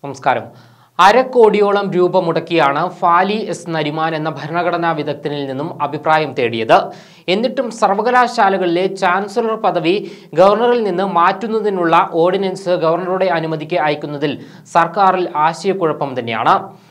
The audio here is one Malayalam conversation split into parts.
നമസ്കാരം അരക്കോടിയോളം രൂപ മുടക്കിയാണ് ഫാലി എസ് നരിമാൻ എന്ന ഭരണഘടനാ വിദഗ്ധനിൽ നിന്നും അഭിപ്രായം തേടിയത് എന്നിട്ടും സർവകലാശാലകളിലെ ചാൻസലർ പദവി ഗവർണറിൽ നിന്ന് മാറ്റുന്നതിനുള്ള ഓർഡിനൻസ് ഗവർണറുടെ അനുമതിക്ക് അയക്കുന്നതിൽ സർക്കാരിൽ ആശയക്കുഴപ്പം തന്നെയാണ്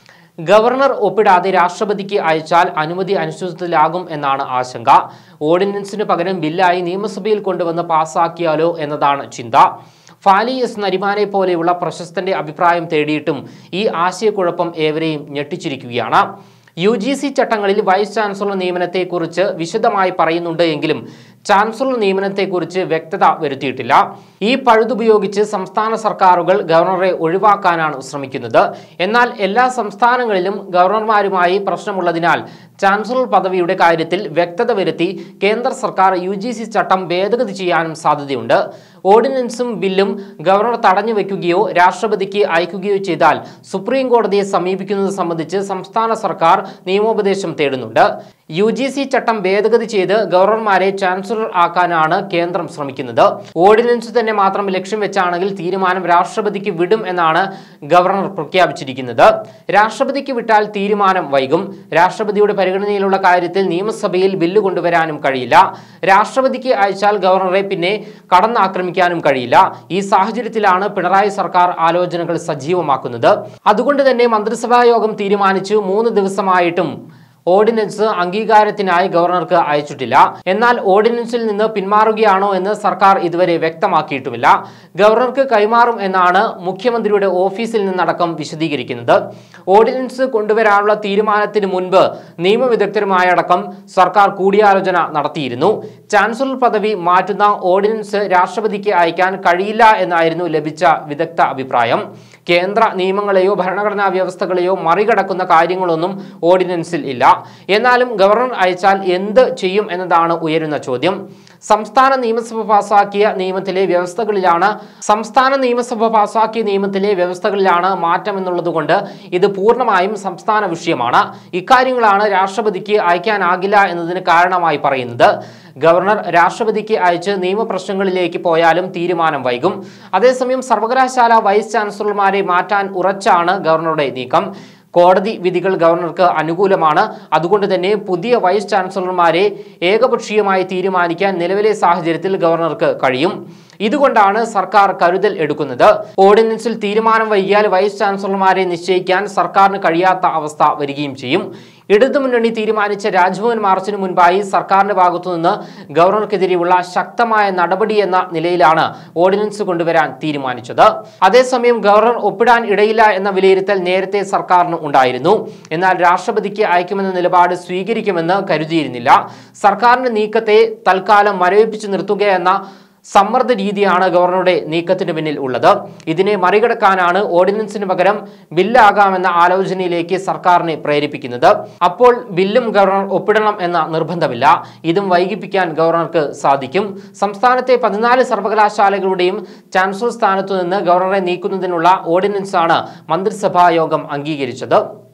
ഗവർണർ ഒപ്പിടാതെ രാഷ്ട്രപതിക്ക് അയച്ചാൽ അനുമതി അനിശ്ചിതത്തിലാകും എന്നാണ് ആശങ്ക ഓർഡിനൻസിന് പകരം ബില്ലായി നിയമസഭയിൽ കൊണ്ടുവന്ന് പാസാക്കിയാലോ എന്നതാണ് ചിന്ത ഫാലി എസ് നരിമാനെ പോലെയുള്ള പ്രശസ്തന്റെ അഭിപ്രായം തേടിയിട്ടും ഈ ആശയക്കുഴപ്പം ഏവരെയും ഞെട്ടിച്ചിരിക്കുകയാണ് യു ജി സി ചട്ടങ്ങളിൽ വൈസ് ചാൻസലർ നിയമനത്തെക്കുറിച്ച് വിശദമായി പറയുന്നുണ്ട് എങ്കിലും ചാൻസലർ നിയമനത്തെക്കുറിച്ച് വ്യക്തത വരുത്തിയിട്ടില്ല ഈ പഴുതുപയോഗിച്ച് സംസ്ഥാന സർക്കാരുകൾ ഗവർണറെ ഒഴിവാക്കാനാണ് ശ്രമിക്കുന്നത് എന്നാൽ എല്ലാ സംസ്ഥാനങ്ങളിലും ഗവർണർമാരുമായി പ്രശ്നമുള്ളതിനാൽ ചാൻസലർ പദവിയുടെ കാര്യത്തിൽ വ്യക്തത വരുത്തി കേന്ദ്ര സർക്കാർ യു ജി സി ചട്ടം ഭേദഗതി ചെയ്യാനും സാധ്യതയുണ്ട് ഓർഡിനൻസും ബില്ലും ഗവർണർ തടഞ്ഞു വെക്കുകയോ രാഷ്ട്രപതിക്ക് അയക്കുകയോ ചെയ്താൽ സുപ്രീം കോടതിയെ സമീപിക്കുന്നത് സംബന്ധിച്ച് സംസ്ഥാന സർക്കാർ നിയമോപദേശം തേടുന്നുണ്ട് യു ജി സി ചട്ടം ഭേദഗതി ചെയ്ത് ഗവർണർമാരെ ചാൻസലർ ആക്കാനാണ് കേന്ദ്രം ശ്രമിക്കുന്നത് ഓർഡിനൻസ് തന്നെ മാത്രം ലക്ഷ്യം വെച്ചാണെങ്കിൽ തീരുമാനം രാഷ്ട്രപതിക്ക് വിടും എന്നാണ് ഗവർണർ പ്രഖ്യാപിച്ചിരിക്കുന്നത് രാഷ്ട്രപതിക്ക് വിട്ടാൽ തീരുമാനം വൈകും രാഷ്ട്രപതിയുടെ പരിഗണനയിലുള്ള കാര്യത്തിൽ നിയമസഭയിൽ ബില്ല് കൊണ്ടുവരാനും കഴിയില്ല രാഷ്ട്രപതിക്ക് അയച്ചാൽ ഗവർണറെ പിന്നെ കടന്നാക്രമിക്കാനും കഴിയില്ല ഈ സാഹചര്യത്തിലാണ് പിണറായി സർക്കാർ ആലോചനകൾ സജീവമാക്കുന്നത് അതുകൊണ്ട് തന്നെ മന്ത്രിസഭാ യോഗം തീരുമാനിച്ചു മൂന്ന് ദിവസമായിട്ടും ഓർഡിനൻസ് അംഗീകാരത്തിനായി ഗവർണർക്ക് അയച്ചിട്ടില്ല എന്നാൽ ഓർഡിനൻസിൽ നിന്ന് പിന്മാറുകയാണോ എന്ന് സർക്കാർ ഇതുവരെ വ്യക്തമാക്കിയിട്ടുമില്ല ഗവർണർക്ക് കൈമാറും എന്നാണ് മുഖ്യമന്ത്രിയുടെ ഓഫീസിൽ നിന്നടക്കം വിശദീകരിക്കുന്നത് ഓർഡിനൻസ് കൊണ്ടുവരാനുള്ള തീരുമാനത്തിന് മുൻപ് നിയമവിദഗ്ധരുമായ അടക്കം സർക്കാർ കൂടിയാലോചന നടത്തിയിരുന്നു ചാൻസലർ പദവി മാറ്റുന്ന ഓർഡിനൻസ് രാഷ്ട്രപതിക്ക് അയക്കാൻ കഴിയില്ല എന്നായിരുന്നു ലഭിച്ച വിദഗ്ധ അഭിപ്രായം കേന്ദ്ര നിയമങ്ങളെയോ ഭരണഘടനാ വ്യവസ്ഥകളെയോ മറികടക്കുന്ന കാര്യങ്ങളൊന്നും ഓർഡിനൻസിൽ ഇല്ല എന്നാലും ഗവർണർ അയച്ചാൽ എന്ത് ചെയ്യും എന്നതാണ് ഉയരുന്ന ചോദ്യം സംസ്ഥാന നിയമസഭ പാസാക്കിയ നിയമത്തിലെ വ്യവസ്ഥകളിലാണ് സംസ്ഥാന നിയമസഭ പാസാക്കിയ നിയമത്തിലെ വ്യവസ്ഥകളിലാണ് മാറ്റം എന്നുള്ളതുകൊണ്ട് ഇത് പൂർണ്ണമായും സംസ്ഥാന വിഷയമാണ് ഇക്കാര്യങ്ങളാണ് രാഷ്ട്രപതിക്ക് അയക്കാനാകില്ല എന്നതിന് കാരണമായി പറയുന്നത് ഗവർണർ രാഷ്ട്രപതിക്ക് അയച്ച് നിയമപ്രശ്നങ്ങളിലേക്ക് പോയാലും തീരുമാനം വൈകും അതേസമയം സർവകലാശാല വൈസ് ചാൻസലർമാരെ മാറ്റാൻ ഉറച്ചാണ് ഗവർണറുടെ നീക്കം കോടതി വിധികൾ ഗവർണർക്ക് അനുകൂലമാണ് അതുകൊണ്ട് തന്നെ പുതിയ വൈസ് ചാൻസലർമാരെ ഏകപക്ഷീയമായി തീരുമാനിക്കാൻ നിലവിലെ സാഹചര്യത്തിൽ ഗവർണർക്ക് കഴിയും ഇതുകൊണ്ടാണ് സർക്കാർ കരുതൽ എടുക്കുന്നത് ഓർഡിനൻസിൽ തീരുമാനം വൈകിയാൽ വൈസ് ചാൻസലർമാരെ നിശ്ചയിക്കാൻ സർക്കാരിന് കഴിയാത്ത അവസ്ഥ വരികയും ചെയ്യും ഇടതുമുന്നണി തീരുമാനിച്ച രാജ്ഭവൻ മാർച്ചിന് മുൻപായി സർക്കാരിന്റെ ഭാഗത്തുനിന്ന് ഗവർണർക്കെതിരെയുള്ള ശക്തമായ നടപടി എന്ന നിലയിലാണ് ഓർഡിനൻസ് കൊണ്ടുവരാൻ തീരുമാനിച്ചത് അതേസമയം ഗവർണർ ഒപ്പിടാൻ ഇടയില്ല എന്ന വിലയിരുത്തൽ നേരത്തെ സർക്കാരിന് ഉണ്ടായിരുന്നു എന്നാൽ രാഷ്ട്രപതിക്ക് അയക്കുമെന്ന നിലപാട് സ്വീകരിക്കുമെന്ന് കരുതിയിരുന്നില്ല സർക്കാരിന്റെ നീക്കത്തെ തൽക്കാലം മരവിപ്പിച്ചു നിർത്തുക എന്ന സമ്മർദ്ദ രീതിയാണ് ഗവർണറുടെ നീക്കത്തിന് പിന്നിൽ ഉള്ളത് ഇതിനെ മറികടക്കാനാണ് ഓർഡിനൻസിന് പകരം ബില്ലാകാമെന്ന ആലോചനയിലേക്ക് സർക്കാരിനെ പ്രേരിപ്പിക്കുന്നത് അപ്പോൾ ബില്ലും ഗവർണർ ഒപ്പിടണം എന്ന നിർബന്ധമില്ല ഇതും വൈകിപ്പിക്കാൻ ഗവർണർക്ക് സാധിക്കും സംസ്ഥാനത്തെ പതിനാല് സർവകലാശാലകളുടെയും ചാൻസലർ സ്ഥാനത്തു നിന്ന് ഗവർണറെ നീക്കുന്നതിനുള്ള ഓർഡിനൻസാണ് മന്ത്രിസഭാ യോഗം അംഗീകരിച്ചത്